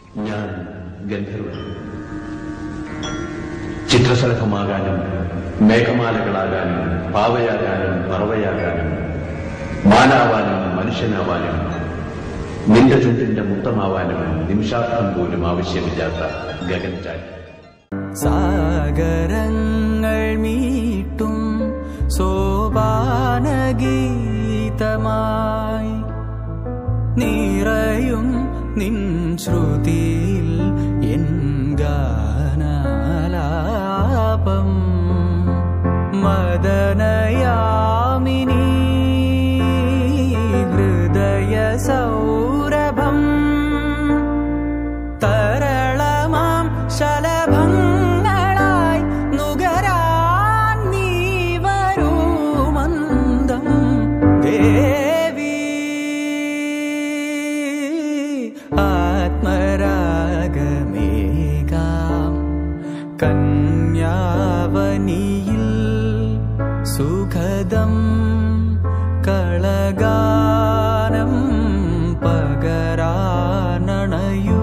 ഞാൻ ഗന്ധർവൻ ചിത്രശലഭമാകാനും മേഘമാലകളാകാനും പാവയാകാനും പറവയാകാനും മാനാവാനും മനുഷ്യനാവാനും നിന്റെ ചുണ്ടിന്റെ മുത്തമാവാനും നിമിഷാർത്ഥം പോലും ആവശ്യമില്ലാത്ത ഗഗൻചാരി സാഗരങ്ങൾ മീട്ടും സോപാനഗീതമായി നിറയും നിൻ ശ്രുതിയിൽ എൻ ഗാനാലാപം മദനയാമിനി ഹൃദയ സൗരഭം തരളമാം ശലഭങ്ങളായി നുകരാൻ നീ വരൂ മന്ദം ദേവി ആത്മരാഗമേകാം കന്യാവനിയിൽ സുഖദം കളഗാനം പകരാനണയൂ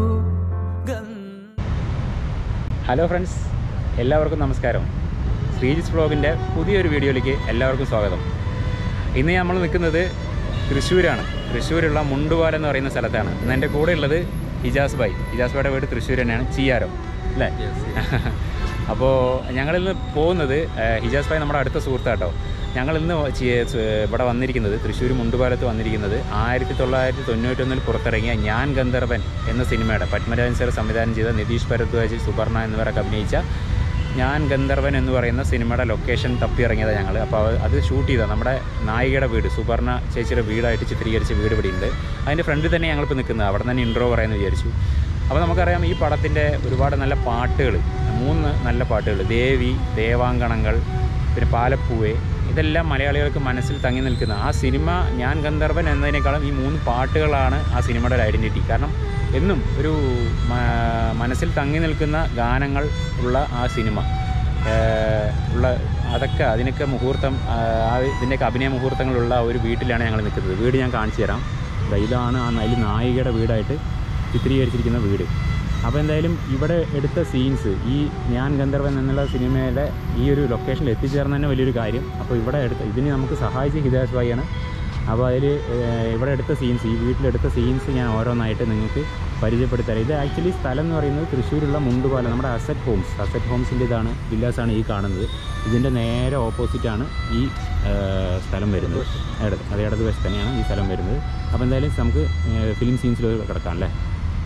ഗന്ധ ഹലോ ഫ്രണ്ട്സ് എല്ലാവർക്കും നമസ്കാരം ശ്രീജിസ് വ്ളോഗിൻ്റെ പുതിയൊരു വീഡിയോയിലേക്ക് എല്ലാവർക്കും സ്വാഗതം ഇന്ന് നമ്മൾ നിൽക്കുന്നത് തൃശ്ശൂരാണ് തൃശ്ശൂരുള്ള മുണ്ടുപാലം എന്ന് പറയുന്ന സ്ഥലത്താണ് ഇന്ന് എൻ്റെ കൂടെ ഉള്ളത് ഹിജാസ് ഭായ് ഹിജാസ് ഭായുടെ വീട് തൃശ്ശൂർ തന്നെയാണ് ചിയാരം അല്ലേ അപ്പോൾ ഞങ്ങളിന്ന് പോകുന്നത് ഏഹ്, ഹിജാസ് ഭായ് നമ്മുടെ അടുത്ത സുഹൃത്താട്ടോ ഞങ്ങളിന്ന് ചി- സ്- ഇവിടെ വന്നിരിക്കുന്നത് തൃശ്ശൂർ മുണ്ടുപാലത്ത് വന്നിരിക്കുന്നത് ആയിരത്തി തൊള്ളായിരത്തി തൊണ്ണൂറ്റൊന്നിൽ പുറത്തിറങ്ങിയ ഞാൻ ഗന്ധർവൻ എന്ന സിനിമയുടെ പത്മരാജൻ സാർ സംവിധാനം ചെയ്ത നിതീഷ് ഭരദ്വാജ് സുപർണ എന്നിവരൊക്കെ അഭിനയിച്ച ഞാൻ ഗന്ധർവൻ എന്ന് പറയുന്ന സിനിമയുടെ ലൊക്കേഷൻ തപ്പി ഇറങ്ങിയതാണ് ഞങ്ങൾ അപ്പോൾ അത് ഷൂട്ട് ചെയ്ത നമ്മുടെ നായികയുടെ വീട് സുപർണ ചേച്ചിയുടെ വീടായിട്ട് ചിത്രീകരിച്ച വീട് ഇവിടെ ഉണ്ട് അതിൻ്റെ ഫ്രണ്ടിൽ തന്നെ ഞങ്ങളിപ്പോൾ നിൽക്കുന്നത് അവിടെ തന്നെ ഇൻട്രോ പറയാമെന്ന് വിചാരിച്ചു അപ്പോൾ നമുക്കറിയാം ഈ പടത്തിൻ്റെ ഒരുപാട് നല്ല പാട്ടുകൾ മൂന്ന് നല്ല പാട്ടുകൾ ദേവി ദേവാങ്കണങ്ങൾ പിന്നെ പാലപ്പൂവേ ഇതെല്ലാം മലയാളികൾക്ക് മനസ്സിൽ തങ്ങി നിൽക്കുന്ന ആ സിനിമ ഞാൻ ഗന്ധർവൻ എന്നതിനേക്കാളും ഈ മൂന്ന് പാട്ടുകളാണ് ആ സിനിമയുടെ ഒരു ഐഡൻറ്റിറ്റി കാരണം എന്നും ഒരു മ- മനസ്സിൽ തങ്ങി നിൽക്കുന്ന ഗാനങ്ങൾ ഉള്ള ആ സിനിമ ഏഹ് ഉള്ള അതൊക്കെ അതിനൊക്കെ മുഹൂർത്തം ആഹ് ആ ഇതിൻ്റെയൊക്കെ അഭിനയ മുഹൂർത്തങ്ങളുള്ള ഒരു വീട്ടിലാണ് ഞങ്ങൾ നിൽക്കുന്നത് വീട് ഞാൻ കാണിച്ചു തരാം ദാ ഇതാണ് ആ അതിൽ നായികയുടെ വീടായിട്ട് ചിത്രീകരിച്ചിരിക്കുന്ന വീട് അപ്പോൾ എന്തായാലും ഇവിടെ എടുത്ത സീൻസ് ഈ ഞാൻ ഗന്ധർവൻ എന്നുള്ള സിനിമയുടെ ഈ ഒരു ലൊക്കേഷനിൽ എത്തിച്ചേർന്ന തന്നെ വലിയൊരു കാര്യം അപ്പോൾ ഇവിടെ എടുത്ത ഇതിന് നമുക്ക് സഹായിച്ച ഹിദാസ് ഭായിയാണ് അപ്പോൾ അതിൽ ഇവിടെ എടുത്ത സീൻസ് ഈ വീട്ടിലെടുത്ത സീൻസ് ഞാൻ ഓരോന്നായിട്ട് നിങ്ങൾക്ക് പരിചയപ്പെടുത്തരാം ഇത് ആക്ച്വലി സ്ഥലം എന്ന് പറയുന്നത് തൃശ്ശൂരുള്ള മുണ്ടുപാലം നമ്മുടെ അസറ്റ് ഹോംസ് അസറ്റ് ഹോംസിൻ്റെ ഇതാണ് വില്ലാസാണ് ഈ കാണുന്നത് ഇതിൻ്റെ നേരെ ഓപ്പോസിറ്റാണ് ഈ ആ, സ്ഥലം വരുന്നത് ഇടത് അത് ഇടത് വശത്ത് തന്നെയാണ് ഈ സ്ഥലം വരുന്നത് അപ്പോൾ എന്തായാലും നമുക്ക് ഫിലിം സീൻസിൽ കിടക്കാം അല്ലേ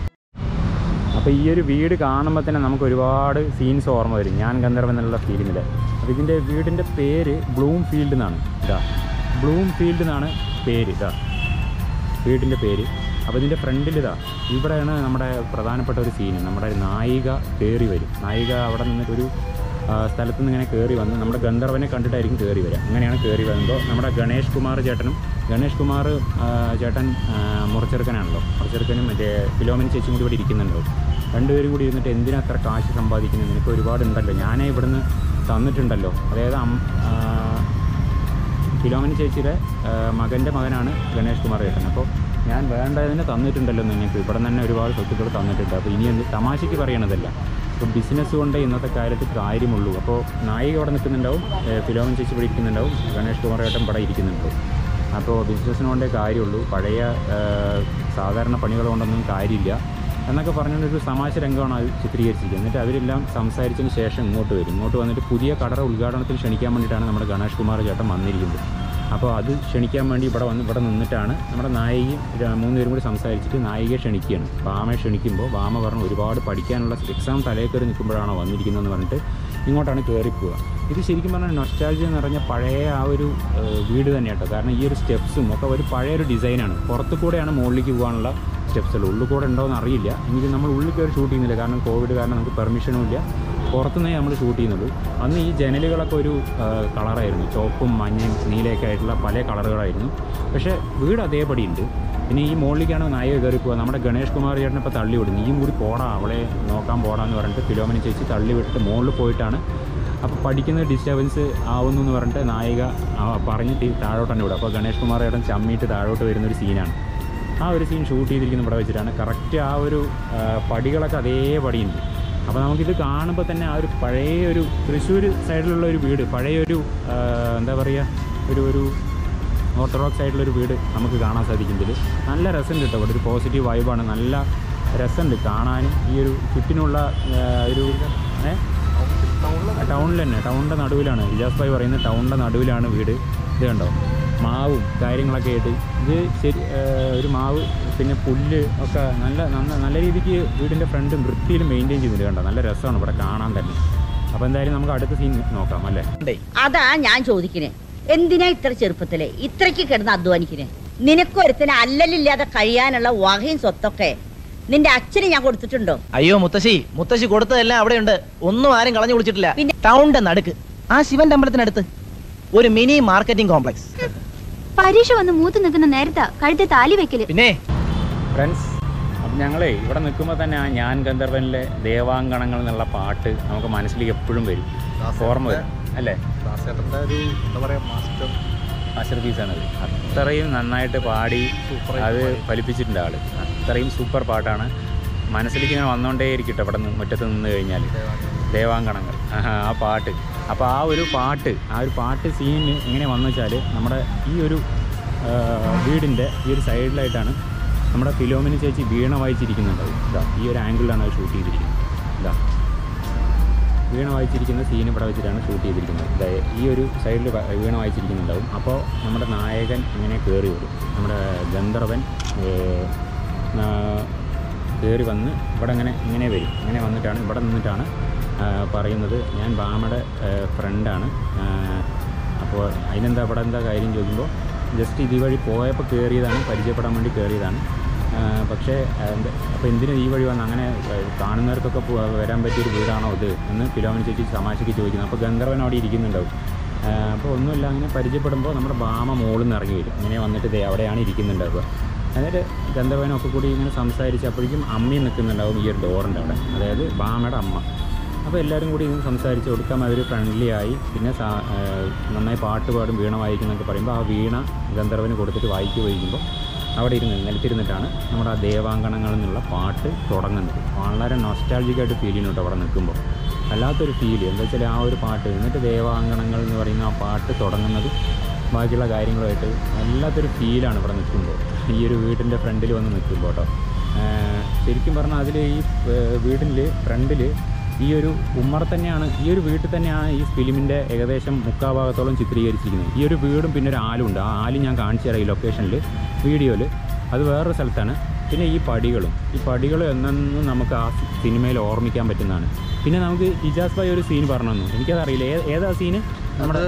അപ്പോൾ ഈ ഒരു വീട് കാണുമ്പോൾ തന്നെ നമുക്ക് ഒരുപാട് സീൻസ് ഓർമ്മ വരും ഞാൻ ഗന്ധർവൻ എന്നുള്ള ഫീലിങ്ങിൽ അപ്പോൾ ഇതിൻ്റെ വീടിൻ്റെ പേര് ബ്ലൂം ഫീൽഡ് എന്നാണ് ഇതാ ബ്ലൂം ഫീൽഡ് എന്നാണ് പേര് ഇതാ വീടിൻ്റെ പേര് അപ്പോൾ ഇതിൻ്റെ ഫ്രണ്ടിൽ ഇതാ ഇവിടെയാണ് നമ്മുടെ പ്രധാനപ്പെട്ട ഒരു സീന് നമ്മുടെ നായിക കയറി വരും നായിക അവിടെ നിന്നിട്ട് ഒരു ആ, സ്ഥലത്ത് നിന്ന് ഇങ്ങനെ കയറി വന്ന് നമ്മുടെ ഗന്ധർവനെ കണ്ടിട്ടായിരിക്കും കയറി വരിക അങ്ങനെയാണ് കയറി വരുമ്പോൾ നമ്മുടെ ഗണേഷ് കുമാർ ചേട്ടനും ഗണേഷ് കുമാർ ആ, ചേട്ടൻ ആ, മുറച്ചെറുക്കനാണല്ലോ മുറച്ചെറുക്കനും മറ്റേ ഫിലോമിൻ ചേച്ചിയും കൂടി ഇവിടെ ഇരിക്കുന്നുണ്ടോ രണ്ടുപേരും കൂടി ഇരുന്നിട്ട് എന്തിനാ അത്ര കാശ് സമ്പാദിക്കുന്നത് നിനക്ക് ഒരുപാട് ഉണ്ടല്ലോ ഞാനേ ഇവിടുന്ന് തന്നിട്ടുണ്ടല്ലോ അതായത് അം- ആ, ഫിലോമിന ചേച്ചിയുടെ ആ, മകൻ്റെ മകനാണ് ഗണേഷ് കുമാർ ചേട്ടൻ അപ്പോൾ ഞാൻ വേണ്ടതിന് തന്നിട്ടുണ്ടല്ലോ നിങ്ങൾക്ക് ഇവിടെ തന്നെ ഒരുപാട് സ്വത്തുക്കൾ തന്നിട്ടുണ്ട് അപ്പോൾ ഇനി എന്ത് തമാശയ്ക്ക് പറയണതല്ല അപ്പോൾ ബിസിനസ് കൊണ്ട് ഇന്നത്തെ കാലത്ത് കാര്യമുള്ളൂ അപ്പോൾ നായിക ഇവിടെ നിൽക്കുന്നുണ്ടാവും ഏ, ഫിലോമിന ചേച്ചി ഇവിടെ ഇരിക്കുന്നുണ്ടാവും ഗണേഷ് കുമാർ ചേട്ടൻ ഇവിടെ ഇരിക്കുന്നുണ്ടാവും അപ്പോൾ ബിസിനസ്സിന് കൊണ്ടേ കാര്യമുള്ളൂ പഴയ ആ, സാധാരണ പണികൾ കൊണ്ടൊന്നും കാര്യമില്ല എന്നൊക്കെ പറഞ്ഞുകൊണ്ട് ഒരു തമാശ രംഗമാണ് അത് ചിത്രീകരിച്ചിരിക്കുന്നത് എന്നിട്ട് അവരെല്ലാം സംസാരിച്ചതിന് ശേഷം ഇങ്ങോട്ട് വരും ഇങ്ങോട്ട് വന്നിട്ട് പുതിയ കടറ ഉദ്ഘാടനത്തിൽ ക്ഷണിക്കാൻ വേണ്ടിയിട്ടാണ് നമ്മുടെ ഗണേഷ് കുമാർ ചേട്ടൻ വന്നിരിക്കുന്നത് അപ്പോൾ അത് ക്ഷണിക്കാൻ വേണ്ടി ഇവിടെ വന്ന് ഇവിടെ നിന്നിട്ടാണ് നമ്മുടെ നായികയും ര- മൂന്ന് പേരും കൂടി സംസാരിച്ചിട്ട് നായികയെ ക്ഷണിക്കുകയാണ് വാമയെ ക്ഷണിക്കുമ്പോൾ വാമ പറഞ്ഞു ഒരുപാട് പഠിക്കാനുള്ള എക്സാം തലയിൽ കയറി നിൽക്കുമ്പോഴാണോ വന്നിരിക്കുന്നതെന്ന് പറഞ്ഞിട്ട് ഇങ്ങോട്ടാണ് കയറി പോവുക ഇത് ശരിക്കും പറഞ്ഞാൽ നൊസ്റ്റാൾജി എന്ന് പറഞ്ഞാൽ പഴയ ആ ഒരു ഏഹ്, വീട് തന്നെ കേട്ടോ കാരണം ഈ ഒരു സ്റ്റെപ്സും ഒക്കെ ഒരു പഴയ ഒരു ഡിസൈനാണ് പുറത്തു കൂടെയാണ് മുകളിലേക്ക് പോകാനുള്ള സ്റ്റെപ്സുകൾ ഉള്ളിൽ കൂടെ ഉണ്ടോ എന്ന് അറിയില്ല എങ്കിലും നമ്മൾ ഉള്ളിൽ കയറി ഷൂട്ട് ചെയ്യുന്നില്ല കാരണം കോവിഡ് കാരണം നമുക്ക് പെർമിഷനും ഇല്ല പുറത്തുനിന്നേ നമ്മൾ ഷൂട്ട് ചെയ്യുന്നുള്ളൂ അന്ന് ഈ ജനലുകളൊക്കെ ഒരു കളറായിരുന്നു ചുവപ്പും മഞ്ഞയും നീലയൊക്കെ ആയിട്ടുള്ള പല കളറുകളായിരുന്നു പക്ഷേ വീട് അതേപടി ഉണ്ട് പിന്നെ ഈ മുകളിലേക്കാണ് നായിക കയറി പോവുക നമ്മുടെ ഗണേഷ് കുമാർ ചേട്ടനെ ഇപ്പോൾ തള്ളി വിടും നീയും കൂടി പോടാ അവളെ നോക്കാൻ പോടാന്ന് പറഞ്ഞിട്ട് ഫിലോമിനി ചേച്ചി തള്ളി വിട്ടിട്ട് മുകളിൽ പോയിട്ടാണ് അപ്പോൾ പഠിക്കുന്ന ഡിസ്റ്റർബൻസ് ആവുന്നു എന്ന് പറഞ്ഞിട്ട് നായിക ആ, പറഞ്ഞിട്ട് ഈ താഴോട്ട് തന്നെ വിടും അപ്പോൾ ഗണേഷ് കുമാർ ചേട്ടൻ ചമ്മിയിട്ട് താഴോട്ട് വരുന്നൊരു സീനാണ് ആ ഒരു സീൻ ഷൂട്ട് ചെയ്തിരിക്കുന്ന ഇവിടെ വെച്ചിട്ടാണ് കറക്റ്റ് ആ ഒരു ആ, പടികളൊക്കെ അതേപടിയുണ്ട് അപ്പോൾ നമുക്കിത് കാണുമ്പോൾ തന്നെ ആ ഒരു പഴയ ഒരു തൃശ്ശൂർ സൈഡിലുള്ള ഒരു വീട് പഴയ ഒരു ആ, എന്താ പറയുക ഒരു ഒരു ഓർത്തഡോക്സ് ആയിട്ടുള്ള ഒരു വീട് നമുക്ക് കാണാൻ സാധിക്കും ഇതിൽ നല്ല രസമുണ്ട് കേട്ടോ ഇവിടെ ഒരു പോസിറ്റീവ് വൈബാണ് നല്ല രസമുണ്ട് കാണാനും ഈ ഒരു ചുറ്റിനുള്ള ആ, ഒരു ഏ ടൗണിൽ തന്നെ ടൗണിൻ്റെ നടുവിലാണ് ഇജാസ് ഭായി പറയുന്നത് ടൗണിൻ്റെ നടുവിലാണ് വീട് ഇത് കണ്ടോ മാവും കാര്യങ്ങളൊക്കെ ആയിട്ട് ഇത് ശരി ആ, ഒരു മാവ് പിന്നെ പുല്ല് ഒക്കെ നല്ല നന്ന- നല്ല രീതിക്ക് വീടിൻ്റെ ഫ്രണ്ടും വൃത്തിയിൽ മെയിൻറ്റെയിൻ ചെയ്തിട്ട് കണ്ടോ നല്ല രസമാണ് ഇവിടെ കാണാൻ തന്നെ അപ്പോൾ എന്തായാലും നമുക്ക് അടുത്ത സീൻ നോക്കാം അല്ലേ അതാ ഞാൻ ചോദിക്കണേ എന്തിനാ ഇത്ര ചെറുപ്പത്തില് ഇത്രയ്ക്ക് കിടന്ന് അധ്വാനിക്കണേ നിനക്കൊരുത്തിന് അല്ലലില്ലാതെ കഴിയാനുള്ള വകയും സ്വത്തൊക്കെ നിന്റെ അച്ഛന് ഞാൻ കൊടുത്തിട്ടുണ്ടോ അയ്യോ മുത്തശ്ശി മുത്തശ്ശി കൊടുത്തതെല്ലാം അവിടെയുണ്ട് ഒന്നും ആരും കളഞ്ഞു കുളിച്ചിട്ടില്ല പിന്നെ? ടൗണിന്റെ നടുക്ക് ആ ശിവന്റെ അമ്പലത്തിനടുത്ത് ഒരു മിനി മാർക്കറ്റിംഗ് കോംപ്ലക്സ് പരീക്ഷ വന്ന് മൂത്ത് നിൽക്കുന്ന നേരത്താ കഴുത്തെ താലി വെക്കല് പിന്നെ ഫ്രണ്ട്സ് അപ്പം ഞങ്ങളേ ഇവിടെ നിൽക്കുമ്പോൾ തന്നെ ആ ഞാൻ ഗന്ധർവനിലെ ദേവാങ്കണങ്ങൾ എന്നുള്ള പാട്ട് നമുക്ക് മനസ്സിലേക്ക് എപ്പോഴും വരും ഓർമ്മ വരും അല്ലേ ദാസേട്ടന്റെ ഒരു എന്താ പറയാ മാസ്റ്റർ മാസ്റ്റർ പീസാണത് അത്രയും നന്നായിട്ട് പാടി അത് ഫലിപ്പിച്ചിട്ടുണ്ട് ആള് അത്രയും സൂപ്പർ പാട്ടാണ് മനസ്സിലേക്ക് ഇങ്ങനെ വന്നുകൊണ്ടേ ഇരിക്കട്ടെ ഇവിടെ നിന്ന് മുറ്റത്ത് നിന്ന് കഴിഞ്ഞാൽ ദേവാങ്കണങ്ങൾ ആഹാ, ആ പാട്ട് അപ്പോൾ ആ ഒരു പാട്ട് ആ ഒരു പാട്ട് സീന് എങ്ങനെ വന്നു വെച്ചാൽ നമ്മുടെ ഈ ഒരു ആ, വീടിൻ്റെ ഈ ഒരു സൈഡിലായിട്ടാണ് നമ്മുടെ ഫിലോമിനി ചേച്ചി വീണ വായിച്ചിരിക്കുന്നുണ്ടാവും ഇതാ ഈ ഒരു ആംഗിളിലാണ് അത് ഷൂട്ട് ചെയ്തിരിക്കുന്നത് ഇതാ വീണ വായിച്ചിരിക്കുന്ന സീൻ ഇവിടെ വെച്ചിട്ടാണ് ഷൂട്ട് ചെയ്തിരിക്കുന്നത് ഇതാ ഈ ഒരു സൈഡിൽ വീണ വായിച്ചിരിക്കുന്നുണ്ടാവും അപ്പോൾ നമ്മുടെ നായകൻ ഇങ്ങനെ കയറി വരും നമ്മുടെ ഗന്ധർവൻ കയറി വന്ന് ഇവിടെ ഇങ്ങനെ ഇങ്ങനെ വരും ഇങ്ങനെ വന്നിട്ടാണ് ഇവിടെ നിന്നിട്ടാണ് ആ, പറയുന്നത് ഞാൻ ബാമയുടെ ഫ്രണ്ടാണ് അപ്പോൾ അതിനെന്താ ഇവിടെ എന്താ കാര്യം ചോദിക്കുമ്പോൾ ജസ്റ്റ് ഇതുവഴി പോയപ്പോൾ കയറിയതാണ് പരിചയപ്പെടാൻ വേണ്ടി കയറിയതാണ് ആ, പക്ഷേ അപ്പോൾ എന്തിനു ഈ വഴി വന്ന് അങ്ങനെ ആ, കാണുന്നവർക്കൊക്കെ പോ- വരാൻ പറ്റിയൊരു വീടാണോ ഇത് എന്ന് ഫിലോമിനി ചേച്ചി തമാശയ്ക്ക് ചോദിക്കുന്നു അപ്പോൾ ഗന്ധർവൻ അവിടെ ഇരിക്കുന്നുണ്ടാവും ആ, അപ്പോൾ ഒന്നുമില്ല അങ്ങനെ പരിചയപ്പെടുമ്പോൾ നമ്മുടെ ബാമ മോളിൽ നിന്ന് ഇറങ്ങി വരും ഇങ്ങനെ വന്നിട്ട് ദേ അവിടെയാണ് ഇരിക്കുന്നുണ്ടാവുക എന്നിട്ട് ഗന്ധർവനൊക്കെ കൂടി ഇങ്ങനെ സംസാരിച്ച് അപ്പോഴേക്കും അമ്മയും നിൽക്കുന്നുണ്ടാവും ഈ ഒരു ഡോറിൻ്റെ അവിടെ അതായത് ബാമയുടെ അമ്മ അപ്പോൾ എല്ലാവരും കൂടി ഇങ്ങനെ സംസാരിച്ച് കൊടുക്കാൻ അവർ ഫ്രണ്ട്ലി ആയി പിന്നെ സാ- ആ, നന്നായി പാട്ട് പാടും വീണ വായിക്കുന്നൊക്കെ പറയുമ്പോൾ ആ വീണ ഗന്ധർവന് കൊടുത്തിട്ട് വായിക്കുക വഹിക്കുമ്പോൾ അവിടെ ഇരുന്ന് നിലത്തിരുന്നിട്ടാണ് നമ്മുടെ ആ ദേവാങ്കണങ്ങൾ എന്നുള്ള പാട്ട് തുടങ്ങുന്നത് വളരെ നൊസ്റ്റാൾജിക്കായിട്ട് ഫീൽ ചെയ്യുന്നു കേട്ടോ അവിടെ നിൽക്കുമ്പോൾ വല്ലാത്തൊരു ഫീൽ എന്താ വെച്ചാൽ ആ ഒരു പാട്ട് എന്നിട്ട് ദേവാങ്കണങ്ങൾ എന്ന് പറയുന്ന ആ പാട്ട് തുടങ്ങുന്നത് ബാക്കിയുള്ള കാര്യങ്ങളുമായിട്ട് വല്ലാത്തൊരു ഫീലാണ് ഇവിടെ നിൽക്കുമ്പോൾ ഈ ഒരു വീടിൻ്റെ ഫ്രണ്ടിൽ വന്ന് നിൽക്കുമ്പോൾ കേട്ടോ ആഹ് ശരിക്കും പറഞ്ഞാൽ അതിൽ ഈ വീടിൻ്റെ ഫ്രണ്ടിൽ ഈ ഒരു ഉമ്മറ തന്നെയാണ് ഈ ഒരു വീട്ടിൽ തന്നെയാണ് ഈ ഫിലിമിൻ്റെ ഏകദേശം മുക്കാ ഭാഗത്തോളം ചിത്രീകരിച്ചിരിക്കുന്നത് ഈ ഒരു വീടും പിന്നെ ഒരു ആലുണ്ട് ആ ആല് ഞാൻ കാണിച്ചു തരാം ഈ ലൊക്കേഷനിൽ വീഡിയോയിൽ അത് വേറൊരു സ്ഥലത്താണ് പിന്നെ ഈ പടികളും ഈ പടികൾ എന്നെന്നും നമുക്ക് ആ സിനിമയിൽ ഓർമ്മിക്കാൻ പറ്റുന്നതാണ് പിന്നെ നമുക്ക് ഇജാസ് ഭായി ഒരു സീൻ പറഞ്ഞു തന്നു എനിക്കതറിയില്ല ഏ- ഏതാ സീന് നമ്മുടെ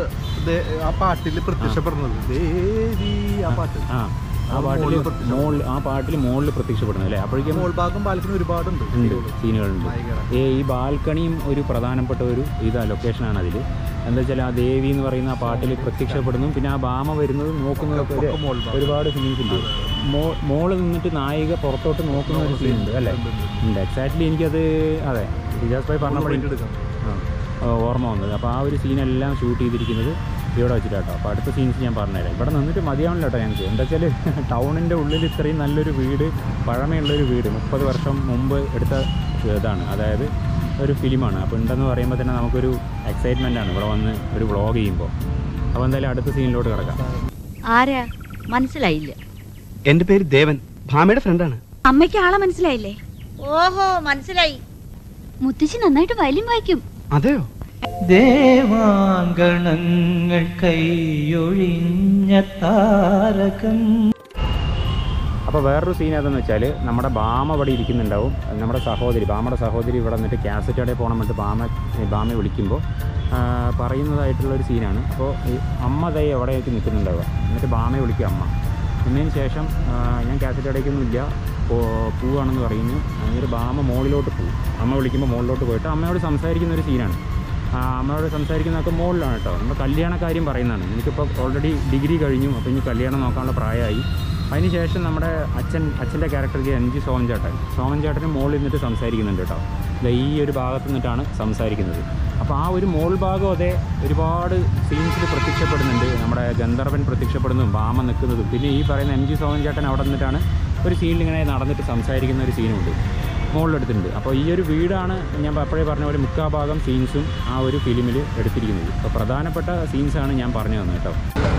ആ പാട്ടിൽ പ്രത്യക്ഷപ്പെടുന്നത് ദേവി ആ പാട്ട് ആ ആ അത് പാട്ടിൽ മുകളിൽ പ്രത്യക്ഷപ്പെടും. മോളിൽ ആ പാട്ടിൽ മുകളിൽ പ്രത്യക്ഷപ്പെടുന്നത് അല്ലേ അപ്പോഴേക്കും മോൾ ഭാഗം പാലത്തിന് ഒരുപാടുണ്ട് ഉണ്ട് സീനുകളുണ്ട് നായികയുടെ. ഏ ഈ ബാൽക്കണിയും ഒരു പ്രധാനപ്പെട്ട ഒരു ഇതാ ലൊക്കേഷനാണ് അതിൽ എന്താ വെച്ചാൽ ആ ദേവി എന്ന് പറയുന്ന ആ പാട്ടിൽ പ്രത്യക്ഷപ്പെടുന്നു പിന്നെ ആ ഭാമ വരുന്നതും നോക്കുന്നതൊക്കെ ഒരു- ഒക്കെ മോൾ ഭാഗം. ഒരുപാട് സീൻസ് ഉണ്ട് മോ മോള് നിന്നിട്ട് നായിക പുറത്തോട്ട് നോക്കുന്ന ഒരു സീൻ ഉണ്ട് അല്ലേ ഉണ്ട് എക്സാക്ട്ലി എനിക്കത് അതെ റിജാസ് ഭായി പറഞ്ഞപ്പോൾ പ്രിന്റ് എടുക്കാം ആ, ആ, ഓർമ്മ വന്നത് അപ്പോൾ ആ ഒരു സീനെല്ലാം ഷൂട്ട് ചെയ്തിരിക്കുന്നത് ഇവിടെ വെച്ചിട്ടാട്ടോ അപ്പോൾ അടുത്ത സീൻസ് ഞാൻ പറഞ്ഞുതരാം ഇവിടെ നിന്നിട്ട് മതിയാവണില്ല കേട്ടോ ഞങ്ങൾക്ക് എന്താ വെച്ചാൽ ടൗണിൻ്റെ ഉള്ളിൽ ഇത്രയും നല്ലൊരു വീട് പഴമയുള്ളൊരു വീട് മുപ്പത് വർഷം മുമ്പ് എടുത്ത ഇതാണ് അതായത് ഒരു ഫിലിമാണ് അപ്പോൾ ഉണ്ടെന്ന് പറയുമ്പോൾ തന്നെ നമുക്കൊരു എക്സൈറ്റ്മെൻ്റ് ആണ് ഇവിടെ വന്ന് ഒരു വ്ളോഗ് ചെയ്യുമ്പോൾ അപ്പോൾ എന്തായാലും അടുത്ത സീനിലോട്ട് കിടക്കാം ആരാ മനസ്സിലായില്ല എന്റെ പേര് ദേവൻ ഭാമയുടെ ഫ്രണ്ടാണ് അമ്മയ്ക്ക് ആളെ മനസ്സിലായില്ലേ ഓഹോ മനസ്സിലായി മുത്തശ്ശി നന്നായിട്ട് വയലിൻ വായിക്കും അതെയോ ദേവാങ്കണങ്ങൾ കൈയൊഴിഞ്ഞ താരകം അപ്പോൾ വേറൊരു സീൻ ഏതെന്ന് വെച്ചാൽ നമ്മുടെ ബാമ ഇവിടെ ഇരിക്കുന്നുണ്ടാവും നമ്മുടെ സഹോദരി ബാമയുടെ സഹോദരി ഇവിടെ വന്നിട്ട് കാസറ്റ് കടയിൽ പോകണം എന്നിട്ട് ബാമ ബാമയെ വിളിക്കുമ്പോൾ ആ, പറയുന്നതായിട്ടുള്ളൊരു സീനാണ് അപ്പോൾ ഈ അമ്മ ദൈ എവിടെയൊക്കെ നിൽക്കുന്നുണ്ടാവുക എന്നിട്ട് ബാമയെ വിളിക്കുക അമ്മ എന്നതിന് ശേഷം ആ, ഞാൻ കാസറ്റ് കടയ്ക്കൊന്നും ഇല്ല പോ- പോവാണെന്ന് പറയുന്നു എന്നിട്ട് ബാമ മുകളിലോട്ട് പോകും അമ്മ വിളിക്കുമ്പോൾ മുകളിലോട്ട് പോയിട്ട് അമ്മയോട് സംസാരിക്കുന്ന ഒരു സീനാണ് ആ, അമ്മയോട് സംസാരിക്കുന്നതൊക്കെ മുകളിലാണ് കേട്ടോ നമ്മൾ കല്യാണ കാര്യം പറയുന്നതാണ് എനിക്കിപ്പോൾ ഓൾറെഡി ഡിഗ്രി കഴിഞ്ഞു അപ്പോൾ ഇനി കല്യാണം നോക്കാനുള്ള പ്രായമായി അതിനുശേഷം നമ്മുടെ അച്ഛൻ അച്ഛൻ്റെ ക്യാരക്ടർക്ക് എൻ ജി സോമൻ ചേട്ടൻ സോമൻ ചേട്ടന് മുകളിൽ നിന്നിട്ട് സംസാരിക്കുന്നുണ്ട് കേട്ടോ ദേ ഈ ഒരു ഭാഗത്ത് നിന്നിട്ടാണ് സംസാരിക്കുന്നത് അപ്പോൾ ആ ഒരു മോൾ ഭാഗം അതെ ഒരുപാട് സീൻസിൽ പ്രത്യക്ഷപ്പെടുന്നുണ്ട് നമ്മുടെ ഗന്ധർവൻ പ്രത്യക്ഷപ്പെടുന്നതും ബാമ നിൽക്കുന്നതും പിന്നെ ഈ പറയുന്ന എം ജി സോമൻ ചേട്ടൻ അവിടെ നിന്നിട്ടാണ് ഒരു സീനിൽ ഇങ്ങനെ നടന്നിട്ട് സംസാരിക്കുന്ന ഒരു സീനുണ്ട് മുകളിലെടുത്തിട്ടുണ്ട് അപ്പോൾ ഈ ഒരു വീടാണ് ഞാൻ അപ്പോഴേ പറഞ്ഞ പോലെ മുക്കാ ഭാഗം സീൻസും ആ ഒരു ഫിലിമിൽ എടുത്തിരിക്കുന്നത് അപ്പോൾ പ്രധാനപ്പെട്ട സീൻസാണ് ഞാൻ പറഞ്ഞു തന്നത് കേട്ടോ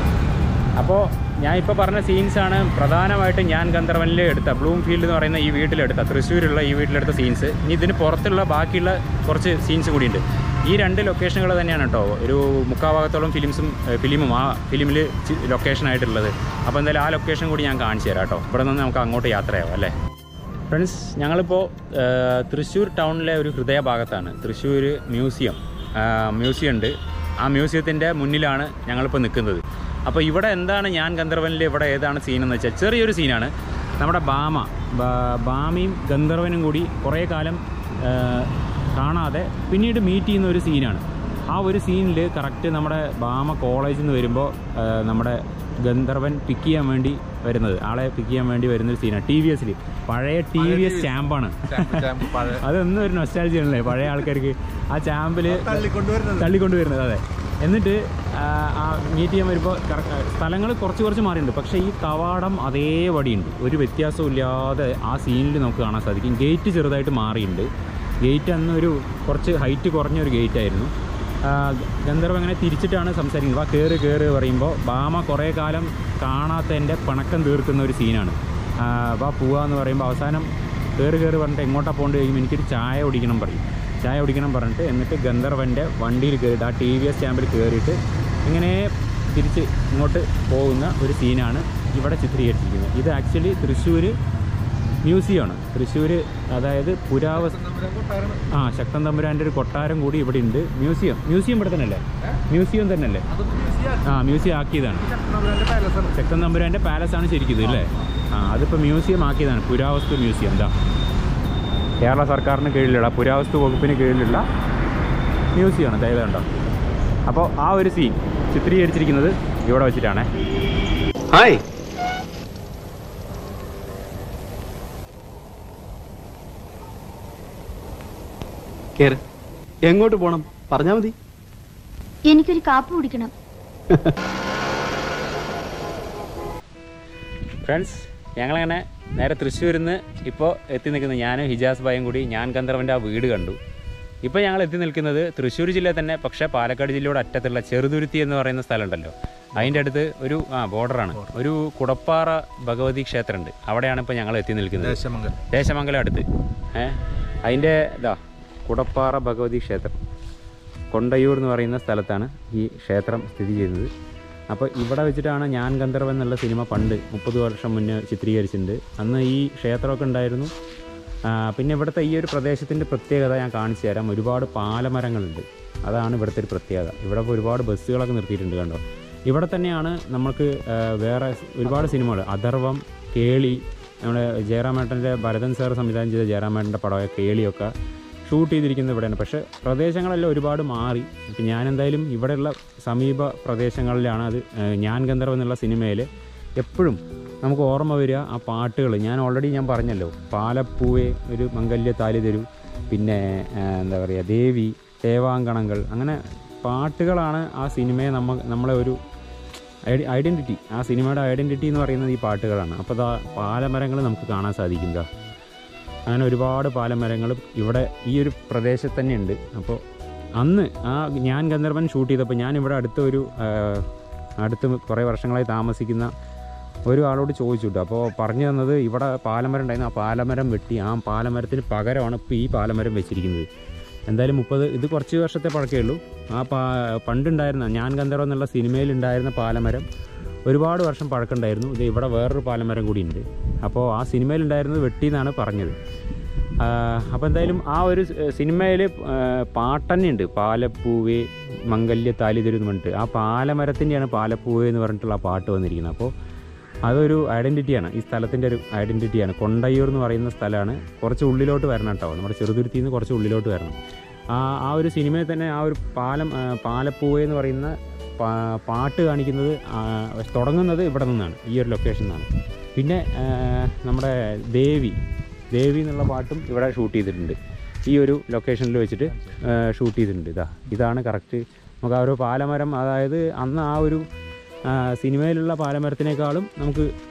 അപ്പോൾ ഞാൻ ഇപ്പോൾ പറഞ്ഞ സീൻസാണ് പ്രധാനമായിട്ടും ഞാൻ ഗന്ധർവനിൽ എടുത്ത ബ്ലൂം ഫീൽഡ് എന്ന് പറയുന്ന ഈ വീട്ടിലെടുത്ത തൃശ്ശൂരുള്ള ഈ വീട്ടിലെടുത്ത സീൻസ് ഇനി ഇതിന് പുറത്തുള്ള ബാക്കിയുള്ള കുറച്ച് സീൻസ് കൂടിയുണ്ട് ഈ രണ്ട് ലൊക്കേഷനുകൾ തന്നെയാണ് കേട്ടോ ഒരു മുക്കാഭാഗത്തോളം ഫിലിംസും ഫിലിമും ആ ഫിലിമിൽ ലൊക്കേഷനായിട്ടുള്ളത് അപ്പോൾ എന്തായാലും ആ ലൊക്കേഷൻ കൂടി ഞാൻ കാണിച്ചു തരാം കേട്ടോ ഇവിടെ നിന്ന് നമുക്ക് അങ്ങോട്ട് യാത്രയാവും അല്ലേ ഫ്രണ്ട്സ് ഞങ്ങളിപ്പോൾ ആ, തൃശ്ശൂർ ടൗണിലെ ഒരു ഹൃദയഭാഗത്താണ് തൃശ്ശൂർ മ്യൂസിയം ആ, മ്യൂസിയം ഉണ്ട് ആ മ്യൂസിയത്തിൻ്റെ മുന്നിലാണ് ഞങ്ങളിപ്പോൾ നിൽക്കുന്നത് അപ്പോൾ ഇവിടെ എന്താണ് ഞാൻ ഗന്ധർവനിൽ ഇവിടെ ഏതാണ് സീൻ എന്ന് വെച്ചാൽ ചെറിയൊരു സീനാണ് നമ്മുടെ ബാമ ബാ- ബാമയും ഗന്ധർവനും കൂടി കുറേ കാലം ആ, കാണാതെ പിന്നീട് മീറ്റ് ചെയ്യുന്ന ഒരു സീനാണ് ആ ഒരു സീനിൽ കറക്റ്റ് നമ്മുടെ ബാമ കോളേജിൽ നിന്ന് വരുമ്പോൾ ആ, നമ്മുടെ ഗന്ധർവൻ പിക്ക് ചെയ്യാൻ വേണ്ടി വരുന്നത് ആളെ പിക്ക് ചെയ്യാൻ വേണ്ടി വരുന്നൊരു സീനാണ് ടി വി എസിൽ പഴയ ടി വി എസ് സ്റ്റാമ്പാണ് അതൊന്നും ഒരു നൊസ്റ്റാലജി ആണല്ലേ പഴയ ആൾക്കാർക്ക് ആ ചാമ്പിൽ തള്ളിക്കൊണ്ടുവരുന്നത് തള്ളിക്കൊണ്ട് വരുന്നത് അതെ എന്നിട്ട് ആ, ആ മീറ്റ് ചെയ്യാൻ വരുമ്പോൾ സ്ഥലങ്ങൾ കുറച്ച് കുറച്ച് മാറിയിട്ടുണ്ട് പക്ഷേ ഈ കവാടം അതേപടിയുണ്ട് ഒരു വ്യത്യാസവും ഇല്ലാതെ ആ സീനിൽ നമുക്ക് കാണാൻ സാധിക്കും ഗേറ്റ് ചെറുതായിട്ട് മാറിയിട്ടുണ്ട് ഗേറ്റ് അന്ന് ഒരു കുറച്ച് ഹൈറ്റ് കുറഞ്ഞ ഒരു ഗേറ്റ് ആയിരുന്നു ആ, ഗന്ധർവ് അങ്ങനെ തിരിച്ചിട്ടാണ് സംസാരിക്കുന്നത് വാ കയറ് കയറ് പറയുമ്പോൾ ബാമ കുറേ കാലം കാണാത്തതിൻ്റെ പിണക്കം തീർക്കുന്ന ഒരു സീനാണ് ആ, വാ പോവാന്ന് പറയുമ്പോൾ അവസാനം കയറി കയറി പറഞ്ഞിട്ട് എങ്ങോട്ടാ പോകേണ്ടി കഴിയുമ്പോൾ എനിക്കൊരു ചായ കുടിക്കണം പറയും ചായ കുടിക്കണം പറഞ്ഞിട്ട് എന്നിട്ട് ഗന്ധർവൻ്റെ വണ്ടിയിൽ കയറിയിട്ട് ആ ടി വി എസ് സ്റ്റാമ്പിൽ കയറിയിട്ട് ഇങ്ങനെ തിരിച്ച് ഇങ്ങോട്ട് പോകുന്ന ഒരു സീനാണ് ഇവിടെ ചിത്രീകരിച്ചിരിക്കുന്നത് ഇത് ആക്ച്വലി തൃശ്ശൂർ മ്യൂസിയമാണ് തൃശ്ശൂർ അതായത് പുരാവസ്തു ആ ശക്തൻ തമ്പുരാൻ്റെ ഒരു കൊട്ടാരം കൂടി ഇവിടെ ഉണ്ട് മ്യൂസിയം മ്യൂസിയം ഇവിടെ തന്നെ അല്ലേ മ്യൂസിയം തന്നെ അല്ലേ ആ മ്യൂസിയം ആക്കിയതാണ് ശക്തൻ തമ്പുരാൻ്റെ പാലസ് ആണ് ശരിക്കും ഇത് അല്ലേ ആ അതിപ്പോൾ മ്യൂസിയം ആക്കിയതാണ് പുരാവസ്തു മ്യൂസിയം എന്താ കേരള സർക്കാരിന് കീഴിലുള്ള പുരാവസ്തു വകുപ്പിന് കീഴിലുള്ള മ്യൂസിയമാണ് ദയവ് കണ്ടോ അപ്പോൾ ആ ഒരു സീൻ ചിത്രീകരിച്ചിരിക്കുന്നത് ഇവിടെ വെച്ചിട്ടാണേ ഹായ് കേറ് എങ്ങോട്ട് പോണം പറഞ്ഞാ മതി എനിക്കൊരു കാപ്പ് കുടിക്കണം ഫ്രണ്ട്സ് ഞങ്ങളങ്ങനെ നേരെ തൃശ്ശൂരിൽ നിന്ന് ഇപ്പോൾ എത്തി നിൽക്കുന്നത് ഞാനും ഹിജാസ് ഭായും കൂടി ഞാൻ ഗന്ധർവൻ്റെ ആ വീട് കണ്ടു ഇപ്പോൾ ഞങ്ങൾ എത്തി നിൽക്കുന്നത് തൃശ്ശൂർ ജില്ലയിൽ തന്നെ പക്ഷേ പാലക്കാട് ജില്ലയുടെ അറ്റത്തുള്ള ചെറുതുരുത്തി എന്ന് പറയുന്ന സ്ഥലമുണ്ടല്ലോ അതിൻ്റെ അടുത്ത് ഒരു ആ ബോർഡറാണ് ഒരു കുടപ്പാറ ഭഗവതി ക്ഷേത്രമുണ്ട് അവിടെയാണ് ഇപ്പോൾ ഞങ്ങൾ എത്തി നിൽക്കുന്നത് ദേശമംഗൽ ദേശമംഗലം അടുത്ത് ഏ അതിൻ്റെ ഇതാ കുടപ്പാറ ഭഗവതി ക്ഷേത്രം കൊണ്ടയൂർ എന്ന് പറയുന്ന സ്ഥലത്താണ് ഈ ക്ഷേത്രം സ്ഥിതി ചെയ്യുന്നത് അപ്പോൾ ഇവിടെ വെച്ചിട്ടാണ് ഞാൻ ഗന്ധർവൻ എന്നുള്ള സിനിമ പണ്ട് മുപ്പത് വർഷം മുന്നേ ചിത്രീകരിച്ചിട്ടുണ്ട് അന്ന് ഈ ക്ഷേത്രമൊക്കെ ഉണ്ടായിരുന്നു ആ, പിന്നെ ഇവിടുത്തെ ഈ ഒരു പ്രദേശത്തിൻ്റെ പ്രത്യേകത ഞാൻ കാണിച്ചു തരാം ഒരുപാട് പാലമരങ്ങളുണ്ട് അതാണ് ഇവിടുത്തെ ഒരു പ്രത്യേകത ഇവിടെ ഇപ്പോൾ ഒരുപാട് ബസ്സുകളൊക്കെ നിർത്തിയിട്ടുണ്ട് കണ്ടോ ഇവിടെ തന്നെയാണ് നമുക്ക് ആ, വേറെ ഒരുപാട് സിനിമകൾ അഥർവം കേളി നമ്മുടെ ജയറാമേട്ടൻ്റെ ഭരതൻ സാർ സംവിധാനം ചെയ്ത ജയറാമേട്ടൻ്റെ പടമായ കേളിയൊക്കെ ഷൂട്ട് ചെയ്തിരിക്കുന്നത് ഇവിടെയാണ് പക്ഷേ പ്രദേശങ്ങളെല്ലാം ഒരുപാട് മാറി ഇപ്പം ഞാൻ എന്തായാലും ഇവിടെയുള്ള സമീപ പ്രദേശങ്ങളിലാണ് അത് ഏഹ്, ഞാൻ ഗന്ധർവ് എന്നുള്ള സിനിമയിൽ എപ്പോഴും നമുക്ക് ഓർമ്മ വരിക ആ പാട്ടുകൾ ഞാൻ ഓൾറെഡി ഞാൻ പറഞ്ഞല്ലോ പാലപ്പൂവെ ഒരു മംഗല്യ താലി തരൂ പിന്നെ ഏഹ്, എന്താ പറയുക ദേവി ദേവാങ്കണങ്ങൾ അങ്ങനെ പാട്ടുകളാണ് ആ സിനിമയെ നമ്മ നമ്മളെ ഒരു ഐഡൻറ്റിറ്റി ആ സിനിമയുടെ ഐഡൻറ്റിറ്റി എന്ന് പറയുന്നത് ഈ പാട്ടുകളാണ് അപ്പോൾ ദാ പാലമരങ്ങൾ നമുക്ക് കാണാൻ സാധിക്കും ദാ അങ്ങനെ ഒരുപാട് പാലമരങ്ങൾ ഇവിടെ ഈ ഒരു പ്രദേശത്ത് തന്നെ ഉണ്ട് അപ്പോൾ അന്ന് ആ ഞാൻ ഗന്ധർവൻ ഷൂട്ട് ചെയ്തപ്പോൾ ഞാൻ ഇവിടെ അടുത്ത ഒരു ആ, അടുത്ത് കുറേ വർഷങ്ങളായി താമസിക്കുന്ന ഒരു ആളോട് ചോദിച്ചു കേട്ടോ അപ്പോൾ പറഞ്ഞു തന്നത് ഇവിടെ പാലമരം ഉണ്ടായിരുന്നു ആ പാലമരം വെട്ടി ആ പാലമരത്തിന് പകരമാണ് ഇപ്പോൾ ഈ പാലമരം വെച്ചിരിക്കുന്നത് എന്തായാലും മുപ്പത് ഇത് കുറച്ച് വർഷത്തെ പഴക്കേ ഉള്ളൂ ആ പാ പണ്ടുണ്ടായിരുന്ന ഞാൻ ഗന്ധർവൻ എന്നുള്ള സിനിമയിലുണ്ടായിരുന്ന പാലമരം ഒരുപാട് വർഷം പഴക്കമുണ്ടായിരുന്നു ഇത് ഇവിടെ വേറൊരു പാലമരം കൂടി ഉണ്ട് അപ്പോൾ ആ സിനിമയിലുണ്ടായിരുന്നത് വെട്ടി എന്നാണ് പറഞ്ഞത് അപ്പോൾ എന്തായാലും ആ ഒരു സിനിമയിൽ പാട്ടന്നെ ഉണ്ട് പാലപ്പൂവേ മംഗല്യ താലി തരും എന്ന് പറഞ്ഞിട്ട് ആ പാലമരത്തിൻ്റെയാണ് പാലപ്പൂവേ എന്ന് പറഞ്ഞിട്ടുള്ള ആ പാട്ട് വന്നിരിക്കുന്നത് അപ്പോൾ അതൊരു ഐഡൻറ്റിറ്റിയാണ് ഈ സ്ഥലത്തിൻ്റെ ഒരു ഐഡൻറ്റിറ്റിയാണ് കൊണ്ടയ്യൂർ എന്ന് പറയുന്ന സ്ഥലമാണ് കുറച്ച് ഉള്ളിലോട്ട് വരണം കേട്ടോ നമ്മുടെ ചെറുതുരുത്തിയിൽ നിന്ന് കുറച്ച് ഉള്ളിലോട്ട് വരണം ആ ആ ഒരു സിനിമയിൽ തന്നെ ആ ഒരു പാലം ആ, പാലപ്പൂവേ എന്ന് പറയുന്ന പാ- പാട്ട് കാണിക്കുന്നത് ആ, തുടങ്ങുന്നത് ഇവിടെ നിന്നാണ് ഈ ഒരു ലൊക്കേഷനിൽ നിന്നാണ് പിന്നെ ആ, നമ്മുടെ ദേവി ദേവി എന്നുള്ള പാട്ടും ഇവിടെ ഷൂട്ട് ചെയ്തിട്ടുണ്ട് ഈ ഒരു ലൊക്കേഷനിൽ വെച്ചിട്ട് ഷൂട്ട് ചെയ്തിട്ടുണ്ട് ഇതാ ഇതാണ് കറക്റ്റ് നമുക്ക് ആ ഒരു പാലമരം അതായത് അന്ന് ആ ഒരു ആ, സിനിമയിലുള്ള പാലമരത്തിനേക്കാളും നമുക്ക്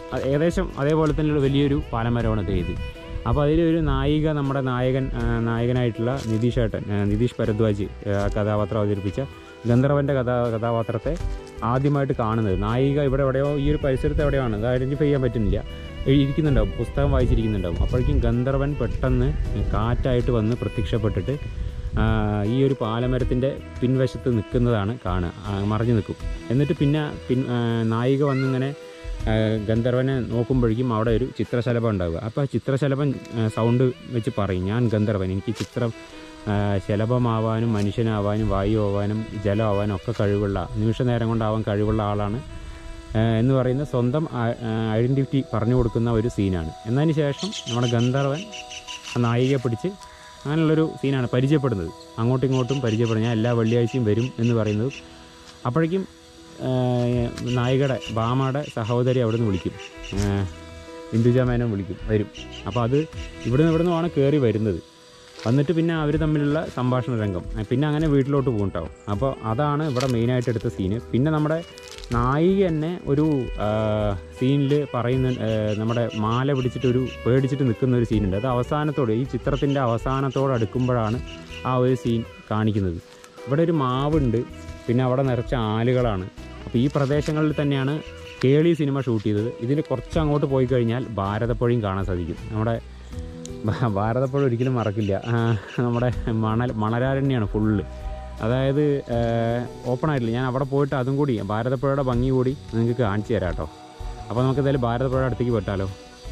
അ- ഏകദേശം അതേപോലെ തന്നെയുള്ള വലിയൊരു പാലമരമാണ് ദേ ഇത് അപ്പോൾ അതിലൊരു നായിക നമ്മുടെ നായകൻ ആ, നായകനായിട്ടുള്ള നിതീഷ് ഏട്ടൻ ആ, നിതീഷ് ഭരദ്വാജ് ആ, കഥാപാത്രം അവതരിപ്പിച്ച ഗന്ധർവൻ്റെ കഥാ കഥാപാത്രത്തെ ആദ്യമായിട്ട് കാണുന്നത് നായിക ഇവിടെ എവിടെയോ ഈ ഒരു പരിസരത്ത് എവിടെയാണ് അത് ഐഡൻറ്റിഫൈ ചെയ്യാൻ പറ്റുന്നില്ല എഴുതി- ഇരിക്കുന്നുണ്ടാവും പുസ്തകം വായിച്ചിരിക്കുന്നുണ്ടാവും അപ്പോഴേക്കും ഗന്ധർവൻ പെട്ടെന്ന് കാറ്റായിട്ട് വന്ന് പ്രത്യക്ഷപ്പെട്ടിട്ട് ആ, ഈ ഒരു പാലമരത്തിൻ്റെ പിൻവശത്ത് നിൽക്കുന്നതാണ് കാണുക ആ, മറഞ്ഞു നിൽക്കും എന്നിട്ട് പിന്നെ പിൻ ആ, നായിക വന്നിങ്ങനെ ആ, ഗന്ധർവനെ നോക്കുമ്പോഴേക്കും അവിടെ ഒരു ചിത്രശലഭം ഉണ്ടാവുക അപ്പോൾ ആ ചിത്രശലഭം ആ, സൗണ്ട് വെച്ച് പറയും ഞാൻ ഗന്ധർവൻ എനിക്ക് ചിത്രം ആ, ശലഭമാവാനും മനുഷ്യനാവാനും വായു ആവാനും ജലമാവാനും ഒക്കെ കഴിവുള്ള നിമിഷ നേരം കൊണ്ടാവാൻ കഴിവുള്ള ആളാണ് ആ, എന്ന് പറയുന്ന സ്വന്തം ഐഡൻറ്റിറ്റി പറഞ്ഞു കൊടുക്കുന്ന ഒരു സീനാണ് എന്നതിന് ശേഷം നമ്മുടെ ഗന്ധർവൻ ആ നായികയെ പിടിച്ച് അങ്ങനെയുള്ളൊരു സീനാണ് പരിചയപ്പെടുന്നത് അങ്ങോട്ടും ഇങ്ങോട്ടും പരിചയപ്പെടുന്നത് ഞാൻ എല്ലാ വെള്ളിയാഴ്ചയും വരും എന്ന് പറയുന്നത് അപ്പോഴേക്കും ആ, നായികയുടെ ബാമയുടെ സഹോദരി അവിടെ നിന്ന് വിളിക്കും ആ, ഇന്ദുജ മേനോൻ വിളിക്കും വരും അപ്പോൾ അത് ഇവിടുന്ന് ഇവിടുന്ന് ആണ് കയറി വരുന്നത് വന്നിട്ട് പിന്നെ അവർ തമ്മിലുള്ള സംഭാഷണ രംഗം ആ, പിന്നെ അങ്ങനെ വീട്ടിലോട്ട് പോകുന്നുണ്ടാവും അപ്പോൾ അതാണ് ഇവിടെ മെയിനായിട്ട് എടുത്ത സീന് പിന്നെ നമ്മുടെ നായിക തന്നെ ഒരു സീനിൽ പറയുന്ന ആ, നമ്മുടെ മാല പിടിച്ചിട്ട് ഒരു പേടിച്ചിട്ട് നിൽക്കുന്ന ഒരു സീനുണ്ട് അത് അവസാനത്തോടെ ഈ ചിത്രത്തിൻ്റെ അവസാനത്തോട് അടുക്കുമ്പോഴാണ് ആ ഒരു സീൻ കാണിക്കുന്നത് ഇവിടെ ഒരു മാവുണ്ട് പിന്നെ അവിടെ നിറച്ച ആലുകളാണ് അപ്പോൾ ഈ പ്രദേശങ്ങളിൽ തന്നെയാണ് കേളി സിനിമ ഷൂട്ട് ചെയ്തത് ഇതിന് കുറച്ച് അങ്ങോട്ട് പോയി കഴിഞ്ഞാൽ ഭാരതപ്പുഴയും കാണാൻ സാധിക്കും നമ്മുടെ ഭ- ഭാരതപ്പുഴ ഒരിക്കലും മറക്കില്ല ആ, നമ്മുടെ മണൽ മണലാരണ്യാണ് ഫുള്ള് അതായത് ഓപ്പൺ ആയിട്ടില്ല ഞാൻ അവിടെ പോയിട്ട് അതും കൂടി ഭാരതപ്പുഴയുടെ ഭംഗി കൂടി നിങ്ങൾക്ക് കാണിച്ചു തരാം കേട്ടോ അപ്പോൾ നമുക്ക് എന്തായാലും ഭാരതപ്പുഴ അടുത്തേക്ക് പെട്ടാലോ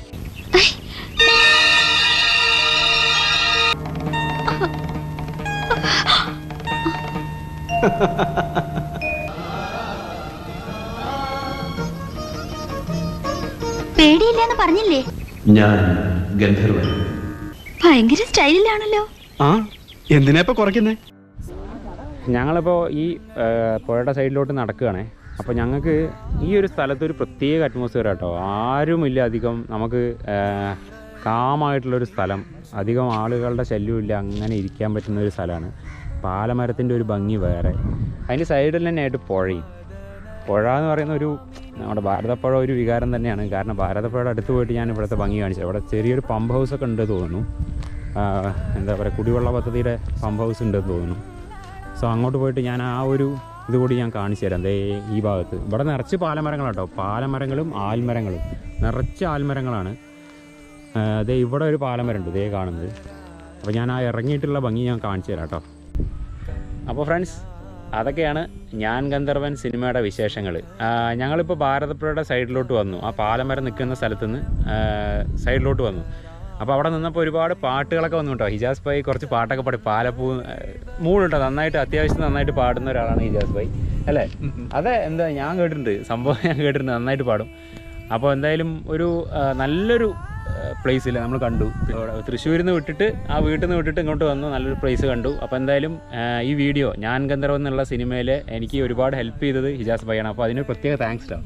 പേടിയില്ലെന്ന് പറഞ്ഞില്ലേ ഞാൻ ഗന്ധർവൻ ഭയങ്കര സ്റ്റൈലിലാണല്ലോ ആ എന്തിനാ ഇപ്പൊ കുറയ്ക്കുന്നേ ഞങ്ങളിപ്പോൾ ഈ ആ, പുഴയുടെ സൈഡിലോട്ട് നടക്കുകയാണേ അപ്പോൾ ഞങ്ങൾക്ക് ഈ ഒരു സ്ഥലത്ത് ഒരു പ്രത്യേക അറ്റ്മോസ്ഫിയർ കേട്ടോ ആരുമില്ല അധികം നമുക്ക് ആ, കാമായിട്ടുള്ളൊരു സ്ഥലം അധികം ആളുകളുടെ ശല്യമില്ല അങ്ങനെ ഇരിക്കാൻ പറ്റുന്ന ഒരു സ്ഥലമാണ് പാലമരത്തിൻ്റെ ഒരു ഭംഗി വേറെ അതിൻ്റെ സൈഡിൽ തന്നെ ആയിട്ട് പുഴയും പുഴ എന്ന് പറയുന്ന ഒരു നമ്മുടെ ഭാരതപ്പുഴ ഒരു വികാരം തന്നെയാണ് കാരണം ഭാരതപ്പുഴയുടെ അടുത്ത് പോയിട്ട് ഞാൻ ഇവിടുത്തെ ഭംഗി കാണിച്ചത് അവിടെ ചെറിയൊരു പമ്പ് ഹൗസൊക്കെ ഉണ്ട് തോന്നുന്നു ആ, എന്താ പറയുക കുടിവെള്ള പദ്ധതിയുടെ പമ്പ് ഹൗസ് ഉണ്ടെന്ന് തോന്നുന്നു സോ അങ്ങോട്ട് പോയിട്ട് ഞാൻ ആ ഒരു ഇത് കൂടി ഞാൻ കാണിച്ചു തരാം ദേ ഈ ഭാഗത്ത് ഇവിടെ നിറച്ച് പാലമരങ്ങളാട്ടോ പാലമരങ്ങളും ആൽമരങ്ങളും നിറച്ച് ആൽമരങ്ങളാണ് ആ, ദേ ഇവിടെ ഒരു പാലമരമുണ്ട് ദേ കാണുന്നത് അപ്പോൾ ഞാൻ ആ ഇറങ്ങിയിട്ടുള്ള ഭംഗി ഞാൻ കാണിച്ചു തരാം കേട്ടോ അപ്പോൾ ഫ്രണ്ട്സ് അതൊക്കെയാണ് ഞാൻ ഗന്ധർവൻ സിനിമയുടെ വിശേഷങ്ങൾ ഞങ്ങളിപ്പോൾ ഭാരതപ്പുഴയുടെ സൈഡിലോട്ട് വന്നു ആ പാലമരം നിൽക്കുന്ന സ്ഥലത്ത് നിന്ന് സൈഡിലോട്ട് വന്നു അപ്പോൾ അവിടെ നിന്നപ്പോൾ ഒരുപാട് പാട്ടുകളൊക്കെ വന്നു കേട്ടോ ഹിജാസ് ഭായി കുറച്ച് പാട്ടൊക്കെ പാടി പാലപ്പൂ മൂടുണ്ടോ നന്നായിട്ട് അത്യാവശ്യം നന്നായിട്ട് പാടുന്ന ഒരാളാണ് ഹിജാസ് ഭായി അല്ലേ അതെ എന്താ ഞാൻ കേട്ടിട്ടുണ്ട് സംഭവം ഞാൻ കേട്ടിട്ടുണ്ട് നന്നായിട്ട് പാടും അപ്പോൾ എന്തായാലും ഒരു ആ, നല്ലൊരു പ്ലേസിൽ നമ്മൾ കണ്ടു അവിടെ തൃശ്ശൂരിൽ നിന്ന് വിട്ടിട്ട് ആ വീട്ടിൽ നിന്ന് വിട്ടിട്ട് ഇങ്ങോട്ട് വന്നു നല്ലൊരു പ്ലേസ് കണ്ടു അപ്പോൾ എന്തായാലും ആ, ഈ വീഡിയോ ഞാൻ ഗന്ധർവ് എന്നുള്ള സിനിമയിൽ എനിക്ക് ഒരുപാട് ഹെൽപ്പ് ചെയ്തത് ഹിജാസ് ഭായിയാണ് അപ്പോൾ അതിന് പ്രത്യേക താങ്ക്സ് ട്ടോ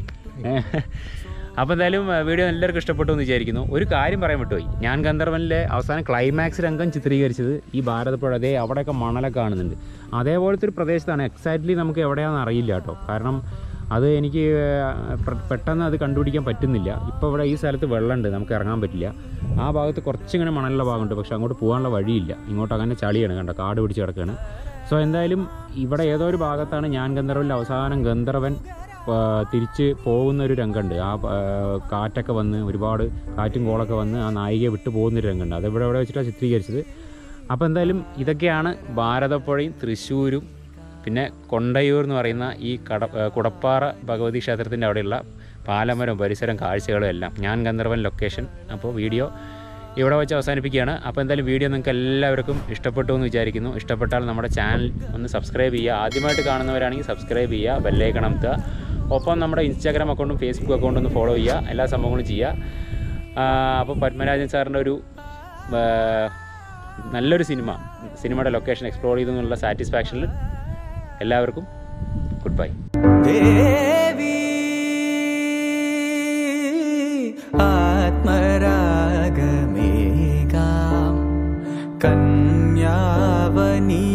അപ്പോൾ എന്തായാലും ആ, വീഡിയോ എല്ലാവർക്കും ഇഷ്ടപ്പെട്ടു എന്ന് വിചാരിക്കുന്നു ഒരു കാര്യം പറയാൻ വിട്ടുപോയി ഞാൻ ഗന്ധർവനിലെ അവസാനം ക്ലൈമാക്സ് രംഗം ചിത്രീകരിച്ചത് ഈ ഭാരതപ്പുഴ അതേ അവിടെയൊക്കെ മണലൊക്കെ കാണുന്നുണ്ട് അതേപോലത്തെ ഒരു പ്രദേശത്താണ് എക്സാക്ട്ലി നമുക്ക് എവിടെയാണെന്ന് അറിയില്ല കേട്ടോ കാരണം അത് എനിക്ക് പെ- പെട്ടെന്ന് അത് കണ്ടുപിടിക്കാൻ പറ്റുന്നില്ല ഇപ്പോൾ ഇവിടെ ഈ സ്ഥലത്ത് വെള്ളമുണ്ട് നമുക്ക് ഇറങ്ങാൻ പറ്റില്ല ആ ഭാഗത്ത് കുറച്ചിങ്ങനെ മണലുള്ള ഭാഗമുണ്ട് പക്ഷെ അങ്ങോട്ട് പോകാനുള്ള വഴിയില്ല ഇങ്ങോട്ട് അങ്ങനെ ചളിയാണ് കണ്ടോ കാട് പിടിച്ച് കിടക്കുകയാണ് സോ എന്തായാലും ഇവിടെ ഏതോ ഒരു ഭാഗത്താണ് ഞാൻ ഗന്ധർവനിൽ അവസാനം ഗന്ധർവൻ ആ, തിരിച്ച് പോകുന്ന ഒരു രംഗമുണ്ട് ആ ആ, കാറ്റൊക്കെ വന്ന് ഒരുപാട് കാറ്റും കോളൊക്കെ വന്ന് ആ നായികയെ വിട്ടു പോകുന്നൊരു രംഗമുണ്ട് അത് ഇവിടെ ഇവിടെ വെച്ചിട്ടാണ് ചിത്രീകരിച്ചത് അപ്പോൾ എന്തായാലും ഇതൊക്കെയാണ് ഭാരതപ്പുഴയും തൃശ്ശൂരും പിന്നെ കൊണ്ടയൂർ എന്ന് പറയുന്ന ഈ കട ആ, കുടപ്പാറ ഭഗവതി ക്ഷേത്രത്തിൻ്റെ അവിടെയുള്ള പാലമരം പരിസരം കാഴ്ചകളും എല്ലാം ഞാൻ ഗന്ധർവൻ ലൊക്കേഷൻ അപ്പോൾ വീഡിയോ ഇവിടെ വെച്ച് അവസാനിപ്പിക്കുകയാണ് അപ്പോൾ എന്തായാലും വീഡിയോ നിങ്ങൾക്ക് എല്ലാവർക്കും ഇഷ്ടപ്പെട്ടു എന്ന് വിചാരിക്കുന്നു ഇഷ്ടപ്പെട്ടാൽ നമ്മുടെ ചാനൽ ഒന്ന് സബ്സ്ക്രൈബ് ചെയ്യുക ആദ്യമായിട്ട് കാണുന്നവരാണെങ്കിൽ സബ്സ്ക്രൈബ് ചെയ്യുക ബെല്ലൈക്കൺ അമർത്തുക ഒപ്പം നമ്മുടെ ഇൻസ്റ്റാഗ്രാം അക്കൗണ്ടും ഫേസ്ബുക്ക് അക്കൗണ്ടും ഒന്ന് ഫോളോ ചെയ്യുക എല്ലാ സംഭവങ്ങളും ചെയ്യുക അപ്പോൾ പത്മരാജൻ സാറിൻ്റെ ഒരു ആ, നല്ലൊരു സിനിമ സിനിമയുടെ ലൊക്കേഷൻ എക്സ്പ്ലോർ ചെയ്തെന്നുള്ള സാറ്റിസ്ഫാക്ഷനിൽ എല്ലാവർക്കും ഗുഡ് ബൈ ദേവി ആത്മരാഗമേകാം കന്യാവനീ